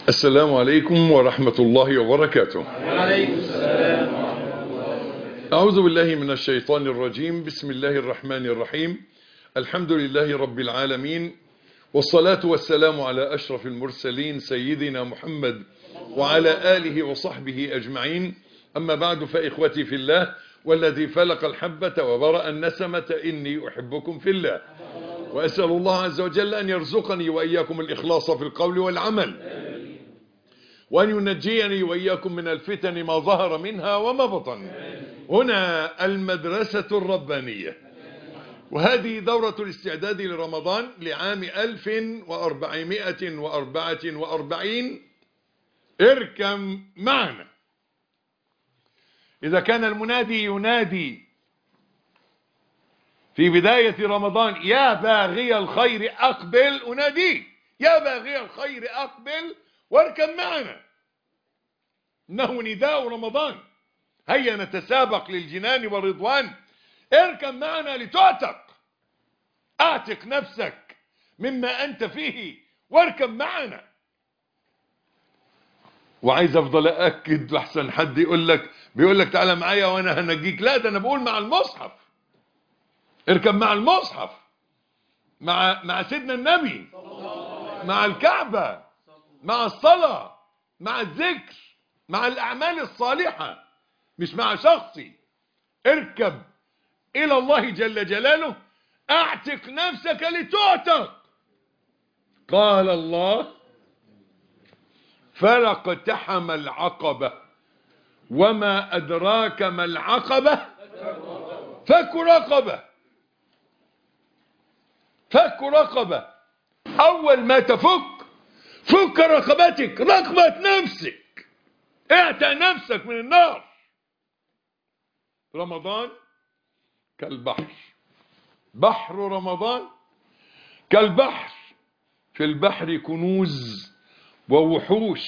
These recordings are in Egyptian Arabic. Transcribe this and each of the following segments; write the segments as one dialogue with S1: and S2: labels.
S1: السلام عليكم ورحمة الله وبركاته
S2: وعليكم السلام
S1: أعوذ بالله من الشيطان الرجيم بسم الله الرحمن الرحيم الحمد لله رب العالمين والصلاة والسلام على أشرف المرسلين سيدنا محمد وعلى آله وصحبه أجمعين أما بعد فإخوتي في الله والذي فلق الحبة وبرأ النسمة إني أحبكم في الله وأسأل الله عز وجل أن يرزقني وإياكم الإخلاص في القول والعمل وأن ينجيني وإياكم من الفتن ما ظهر منها وما بطن هنا المدرسة الربانية وهذه دورة الاستعداد لرمضان لعام 1444 اركم معنا إذا كان المنادي ينادي في بداية رمضان يا باغي الخير أقبل أنادي يا باغي الخير أقبل واركب معنا إنه نداء رمضان هيا نتسابق للجنان والرضوان اركب معنا لتعتق اعتق نفسك مما أنت فيه واركب معنا وعايز افضل اكد احسن حد يقول لك بيقول لك تعالى معايا وانا هنجيك لا ده انا بقول مع المصحف اركب مع المصحف مع مع سيدنا النبي مع الكعبة مع الصلاة مع الذكر مع الأعمال الصالحة مش مع شخصي اركب إلى الله جل جلاله اعتق نفسك لتعتق قال الله فلقتحم العقبة وما أدراك ما العقبة فك رقبة فك رقبة أول ما تفك فك رقبتك رقبة نفسك اعتق نفسك من النار رمضان كالبحر بحر رمضان كالبحر في البحر كنوز ووحوش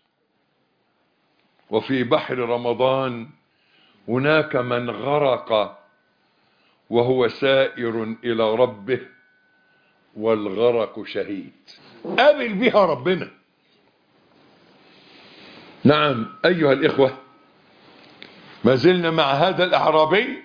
S1: وفي بحر رمضان هناك من غرق وهو سائر إلى ربه والغرق شهيد قابل بها ربنا نعم أيها الإخوة ما زلنا مع هذا الأعرابي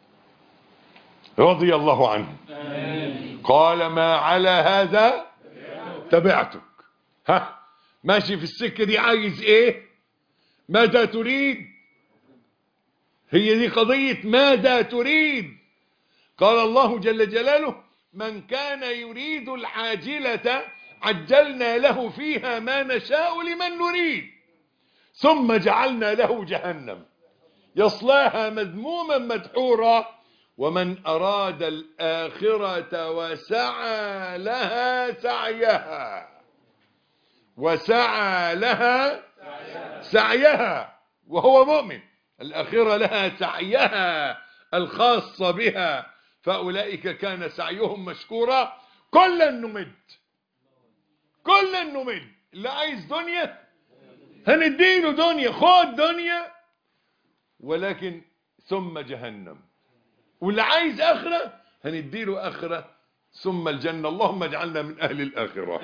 S1: رضي الله عنه قال ما على هذا تبعتك ها ماشي في السكة دي عايز ايه ماذا تريد هي دي قضية ماذا تريد قال الله جل جلاله من كان يريد العاجلة عجلنا له فيها ما نشاء لمن نريد ثم جعلنا له جهنم يصلاها مذموما مدحورا ومن أراد الآخرة وسعى لها سعيها وسعى لها سعيها وهو مؤمن الآخرة لها سعيها الخاصة بها فأولئك كان سعيهم مشكورا كلا نمد كلا نمد اللي عايز دنيا هنديله دنيا خد دنيا ولكن ثم جهنم واللي عايز آخرة هنديله آخرة ثم الجنة اللهم اجعلنا من أهل الآخرة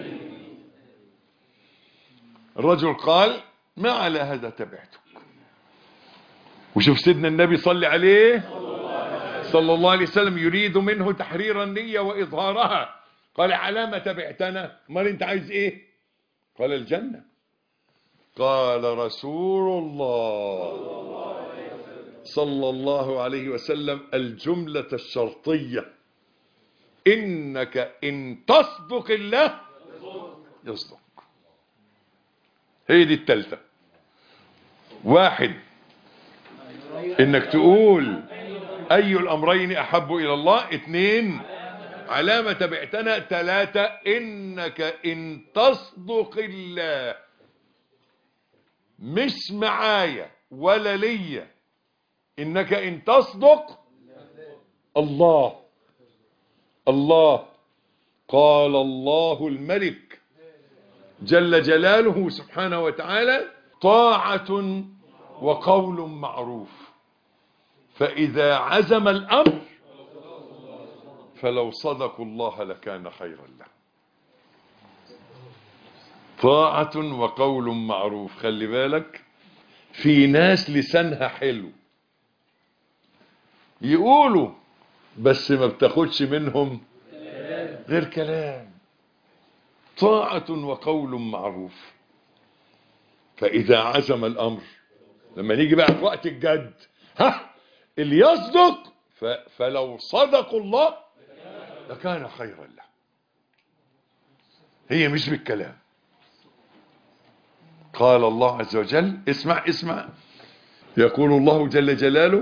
S1: الرجل قال ما على هذا تبعتك وشوف سيدنا النبي صلى عليه صلى الله عليه وسلم يريد منه تحرير النية وإظهارها قال علامة تبعتنا امال انت عايز ايه قال الجنة قال رسول الله صلى الله عليه وسلم الجملة الشرطية إنك إن تصدق الله يصدق هي دي التالتة واحد إنك تقول أي الأمرين أحب إلى الله اثنين علامة تبعتنا ثلاثة إنك إن تصدق الله مش معايا ولا ليا إنك إن تصدق الله الله قال الله الملك جل جلاله سبحانه وتعالى طاعة وقول معروف فإذا عزم الأمر فلو صدقوا الله لكان خيرا له طاعة وقول معروف خلي بالك في ناس لسانها حلو يقولوا بس ما بتاخدش منهم غير كلام طاعة وقول معروف فإذا عزم الأمر لما نيجي بقى في وقت الجد ها اللي يصدق ف... فلو صدقوا الله لكان خيرا له هي مش بالكلام قال الله عز وجل اسمع اسمع يقول الله جل جلاله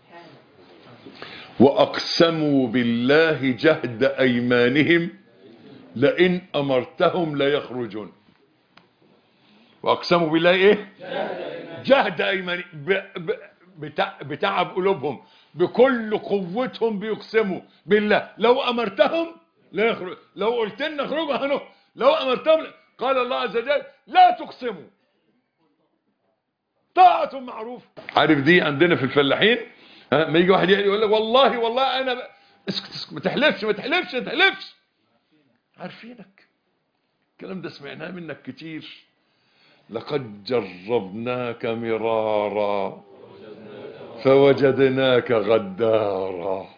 S1: وأقسموا بالله جهد أيمانهم لئن أمرتهم ليخرجون وأقسموا بالله إيه جهد أيمانهم ب... ب... بتع... بتعب قلوبهم بكل قوتهم بيقسموا بالله لو أمرتهم لا يخرج لو قلت لنا اخرجوا هنو لو أمرتهم قال الله عز وجل لا تقسموا طاعة معروف عارف دي عندنا في الفلاحين ها ما يجي واحد يقول لك والله والله انا ب... اسكت اسكت ما تحلفش ما تحلفش ما تحلفش عارفينك الكلام ده سمعناه منك كتير لقد جربناك مرارا فوجدناك غدارا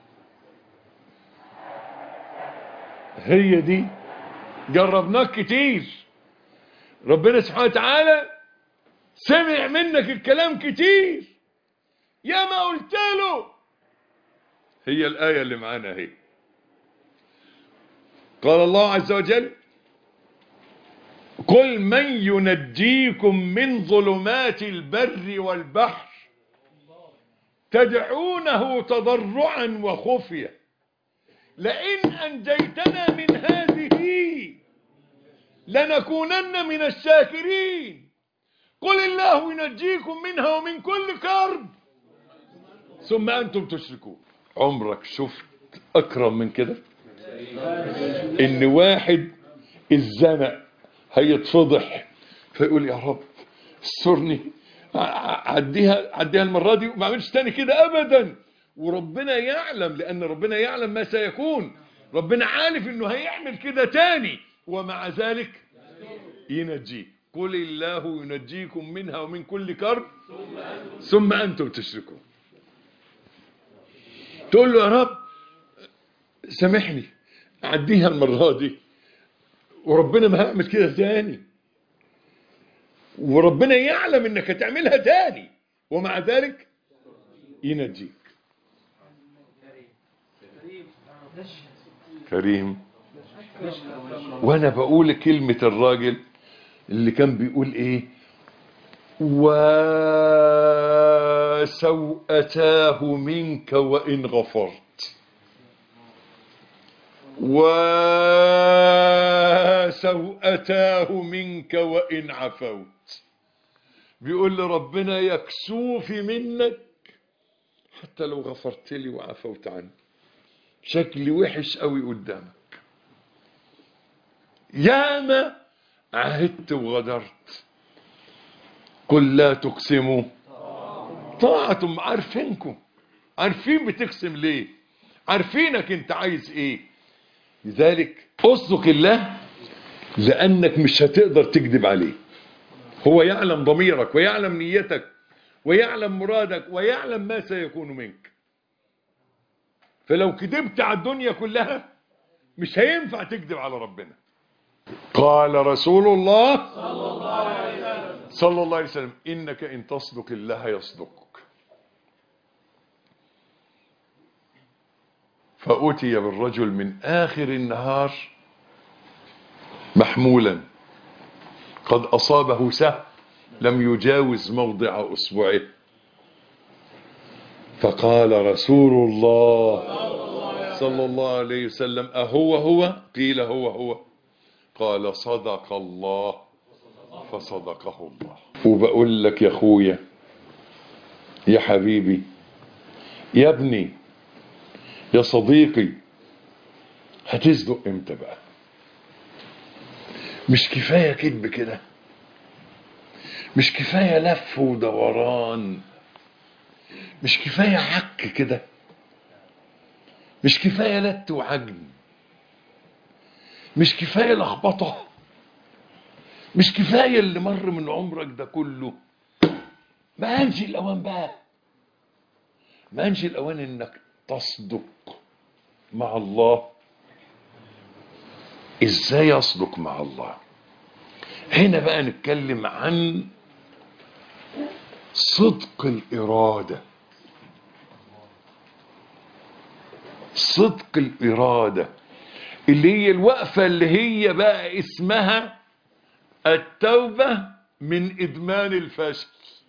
S1: هي دي جربناك كتير ربنا سبحانه وتعالى سمع منك الكلام كتير يا ما قلت له هي الآية اللي معانا هي قال الله عز وجل قل من ينجيكم من ظلمات البر والبحر تدعونه تضرعا وخفية لئن أنجيتنا من هذه لنكونن من الشاكرين قل الله ينجيكم منها ومن كل كرب ثم أنتم تشركون عمرك شفت أكرم من كده إن واحد الزنق هيتفضح فيقول يا رب استرني عديها عديها المرة دي وما عملش تاني كده أبدا وربنا يعلم لأن ربنا يعلم ما سيكون ربنا عارف إنه هيعمل كده تاني ومع ذلك ينجيه قل الله ينجيكم منها ومن كل كرب ثم أنتم تشركون تقول له يا رب سامحني عديها المرة دي وربنا ما هعمل كده تاني وربنا يعلم انك هتعملها تاني ومع ذلك ينجيك كريم وانا بقول كلمة الراجل اللي كان بيقول ايه وسوءتاه منك وإن غفرت وسوءتاه منك وإن عفوت بيقول لي ربنا يكسوفي منك حتى لو غفرت لي وعفوت عني شكلي وحش قوي قدامك ياما عهدت وغدرت قل لا تقسموا طاعة عارفينكم عارفين بتقسم ليه عارفينك انت عايز ايه لذلك اصدق الله لانك مش هتقدر تكذب عليه هو يعلم ضميرك ويعلم نيتك ويعلم مرادك ويعلم ما سيكون منك فلو كذبت على الدنيا كلها مش هينفع تكذب على ربنا قال رسول الله صلى الله عليه وسلم صلى الله عليه وسلم إنك إن تصدق الله يصدقك فأتي بالرجل من آخر النهار محمولا قد أصابه سهم لم يجاوز موضع أصبعه فقال رسول الله صلى الله عليه وسلم أهو هو قيل هو هو قال صدق الله فصدقه الله وبقول لك يا اخويا يا حبيبي يا ابني يا صديقي هتصدق امتى بقى مش كفاية كذب كده مش كفاية لف ودوران مش كفاية عك كده مش كفاية لت وعجن مش كفاية لخبطة مش كفاية اللي مر من عمرك ده كله ما أنش الأوان بقى ما أنش الأوان إنك تصدق مع الله إزاي أصدق مع الله هنا بقى نتكلم عن صدق الإرادة صدق الإرادة اللي هي الوقفة اللي هي بقى اسمها التوبة من إدمان الفشل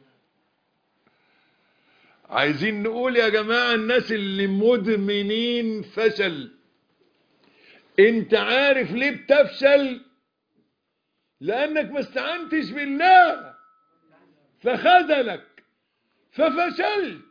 S1: عايزين نقول يا جماعة الناس اللي مدمنين فشل انت عارف ليه بتفشل لانك ما استعنتش بالله فخذلك ففشلت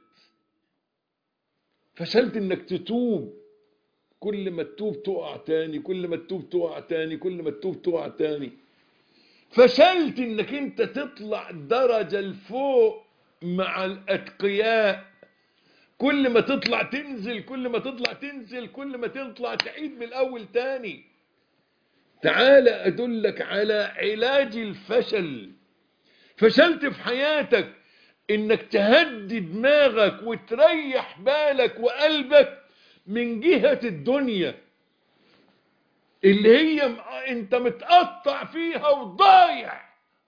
S1: فشلت انك تتوب كل ما تتوب تقع تاني كل ما تتوب تقع تاني كل ما تتوب تقع تاني فشلت انك انت تطلع درجة لفوق مع الاتقياء كل ما تطلع تنزل كل ما تطلع تنزل كل ما تطلع تعيد من الاول تاني تعال ادلك على علاج الفشل فشلت في حياتك انك تهدي دماغك وتريح بالك وقلبك من جهة الدنيا اللي هي م- انت متقطع فيها وضايع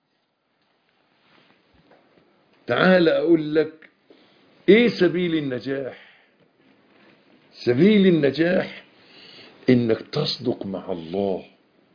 S1: تعال اقول لك ايه سبيل النجاح سبيل النجاح انك تصدق مع الله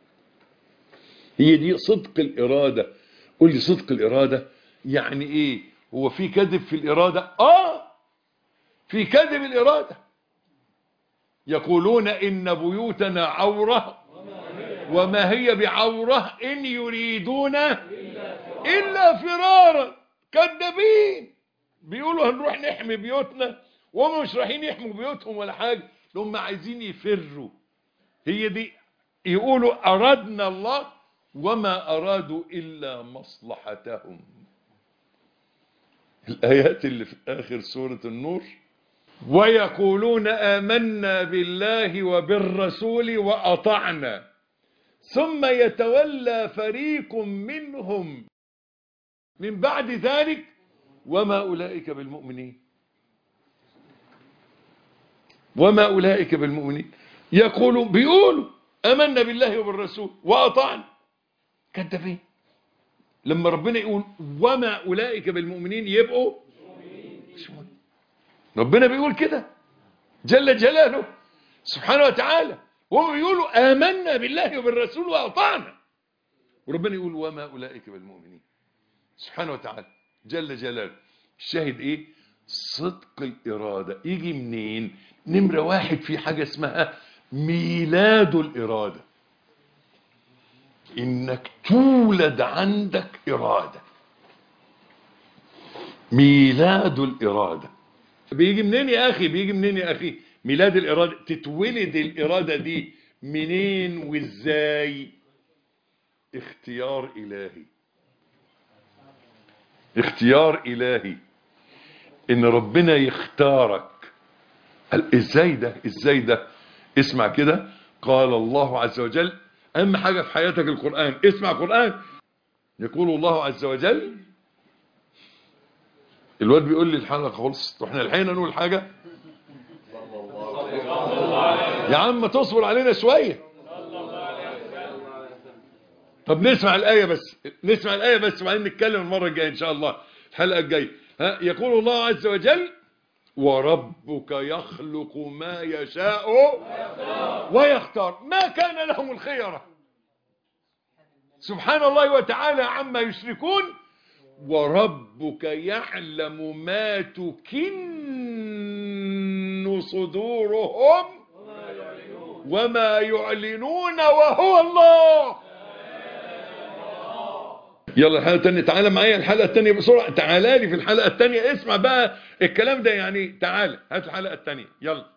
S1: هي دي صدق الارادة قول لي صدق الارادة يعني ايه هو في كذب في الارادة اه في كذب الارادة يقولون ان بيوتنا عورة وما هي بعورة ان يريدون الا فرارا كذابين بيقولوا هنروح نحمي بيوتنا وهم مش رايحين يحموا بيوتهم ولا حاجة هم عايزين يفروا هي دي يقولوا أردنا الله وما أرادوا إلا مصلحتهم الآيات اللي في آخر سورة النور ويقولون آمنا بالله وبالرسول وأطعنا ثم يتولى فريق منهم من بعد ذلك وما أولئك بالمؤمنين وما أولئك بالمؤمنين يقولوا بيقولوا أمنا بالله وبالرسول وأطعنا كذابين لما ربنا يقول وما أولئك بالمؤمنين يبقوا مش مؤمنين. ربنا بيقول كده جل جلاله سبحانه وتعالى وهم بيقولوا آمنا بالله وبالرسول وأطعنا وربنا يقول وما أولئك بالمؤمنين سبحانه وتعالى جل جلاله الشاهد ايه صدق الإرادة يجي منين نمرة واحد في حاجة اسمها ميلاد الإرادة إنك تولد عندك إرادة ميلاد الإرادة بيجي منين يا أخي بيجي منين يا أخي ميلاد الإرادة تتولد الإرادة دي منين وإزاي اختيار إلهي اختيار إلهي إن ربنا يختارك قال ازاي ده ازاي ده اسمع كده قال الله عز وجل اهم حاجة في حياتك القرآن اسمع قرآن يقول الله عز وجل الواد بيقول لي الحلقة خلصت واحنا الحين نقول حاجة يا عم تصبر علينا شوية طب نسمع الآية بس نسمع الآية بس وبعدين نتكلم المرة الجاية إن شاء الله الحلقة الجاية ها يقول الله عز وجل وربك يخلق ما يشاء ويختار ما كان لهم الخيرة سبحان الله وتعالى عما يشركون وربك يعلم ما تكن صدورهم وما يعلنون وهو الله يلا الحلقة التانية تعالى معايا الحلقة التانية بسرعة تعالى لي في الحلقة التانية اسمع بقى الكلام ده يعني تعالى هات الحلقة التانية يلا